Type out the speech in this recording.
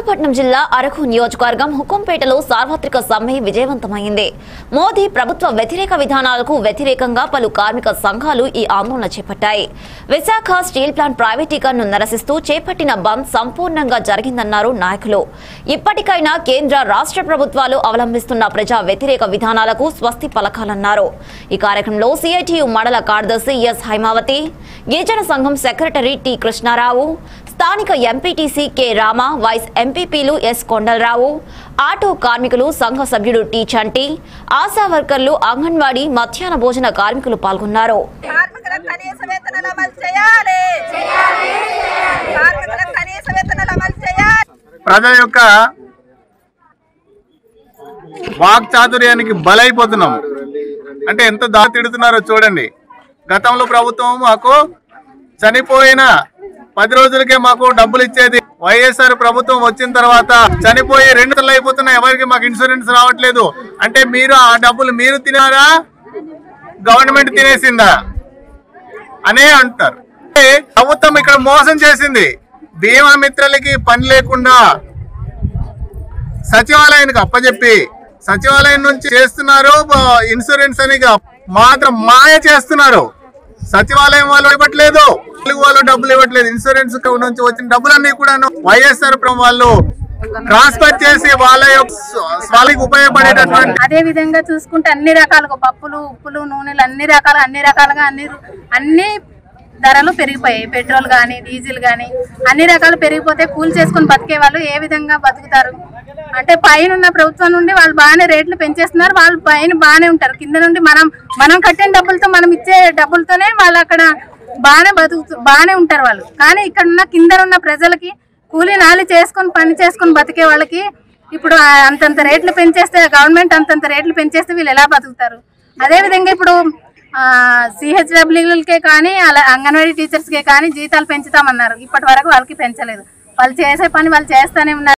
విశాఖపట్నం జిల్లా అరకు నియోజకవర్గం హుకుంపేటలో సార్వత్రిక సమ్మె విజయవంతమైంది మోదీ ప్రభుత్వ వ్యతిరేక విధానాలకు వ్యతిరేకంగా పలు కార్మిక సంఘాలు ఈ ఆందోళన చేపట్టాయి విశాఖ స్టీల్ ప్లాంట్ ప్రైవేటీకరణను నిరసిస్తూ చేపట్టిన బంద్ సంపూర్ణంగా జరిగిందన్నారు నాయకులు ఇప్పటికైనా కేంద్ర రాష్ట్ర ప్రభుత్వాలు అవలంబిస్తున్న ప్రజా వ్యతిరేక విధానాలకు స్వస్తి పలకాలన్నారు ఈ కార్యక్రమంలో సిఐటియు మండల కార్యదర్శి ఎస్ హైమావతి గిరిజన సంఘం సెక్రటరీ టి కృష్ణారావు స్థానిక ఎంపీటీసీ కె రామ వైస్ ఎంపీపీలు ఎస్ కొండలరావు ఆటో కార్మికులు సంఘ సభ్యుడు టి చంటి ఆశా వర్కర్లు అంగన్వాడీ మధ్యాహ్న భోజన కార్మికులు పాల్గొన్నారు కార్మికులకు కనీస వేతనాలు అమలు చేయాలి కార్మికులకు కనీస వేతనాలు అమలు చేయాలి ప్రజల యొక్క వాక్ చాతుర్యానికి బలైపోతున్నాం అంటే ఎంత దా తిడుతున్నారో చూడండి గతంలో ప్రభుత్వం మాకు చనిపోయిన పది రోజులకే మాకు డబ్బులు ఇచ్చేది వైఎస్ఆర్ ప్రభుత్వం వచ్చిన తర్వాత చనిపోయి రెండు నెలలు అయిపోతున్నాయి ఎవరికి మాకు ఇన్సూరెన్స్ రావట్లేదు అంటే మీరు ఆ డబ్బులు మీరు తినారా గవర్నమెంట్ తినేసిందా అనే అంటారు అంటే ప్రభుత్వం ఇక్కడ మోసం చేసింది బీమా మిత్రులకి పని లేకుండా సచివాలయానికి అప్పచెప్పి సచివాలయం నుంచి చేస్తున్నారు బ- ఇన్సూరెన్స్ అని ఇక మాత్రం మాయ చేస్తున్నారు సచివాలయం వాళ్ళు ఇవ్వట్లేదు తెలుగు వాళ్ళు డబ్బులు ఇవ్వట్లేదు ఇన్సూరెన్స్ నుంచి వచ్చిన డబ్బులన్నీ కూడా వైఎస్ఆర్ ప్రభుత్వం వాళ్ళు ట్రాన్స్ఫర్ చేసి వాళ్ళ యొక్క స్వ- వాళ్ళకి ఉపయోగపడేటటువంటి అదే విధంగా చూసుకుంటే అన్ని రకాలుగా పప్పులు ఉప్పులు నూనెలు అన్ని రకాల అన్ని రకాలుగా అన్ని రు- అన్ని ధరలు పెరిగిపోయాయి పెట్రోల్ కానీ డీజిల్ కానీ అన్ని రకాలు పెరిగిపోతే కూలి చేసుకొని బతికే వాళ్ళు ఏ విధంగా బతుకుతారు అంటే పైన ఉన్న ప్రభుత్వం నుండి వాళ్ళు బాగానే రేట్లు పెంచేస్తున్నారు వాళ్ళు పైన బాగానే ఉంటారు కింద నుండి మనం మనం కట్టిన డబ్బులతో మనం ఇచ్చే డబ్బులతోనే వాళ్ళు అక్కడ బాగానే బతుకుతూ బాగానే ఉంటారు వాళ్ళు కానీ ఇక్కడ ఉన్న కింద ఉన్న ప్రజలకి కూలీ నాలి చేసుకొని పని చేసుకొని బతికే వాళ్ళకి ఇప్పుడు ఆ అంతంత రేట్లు పెంచేస్తే గవర్నమెంట్ అంతంత రేట్లు పెంచేస్తే వీళ్ళు ఎలా బతుకుతారు అదే విధంగా ఇప్పుడు సిహెచ్డబ్ల్యూలకే కానీ అలా అంగన్వాడీ టీచర్స్కే కానీ జీతాలు పెంచుతామన్నారు ఇప్పటి వరకు వాళ్ళకి పెంచలేదు వాళ్ళు చేసే పని వాళ్ళు చేస్తూనే ఉన్నారు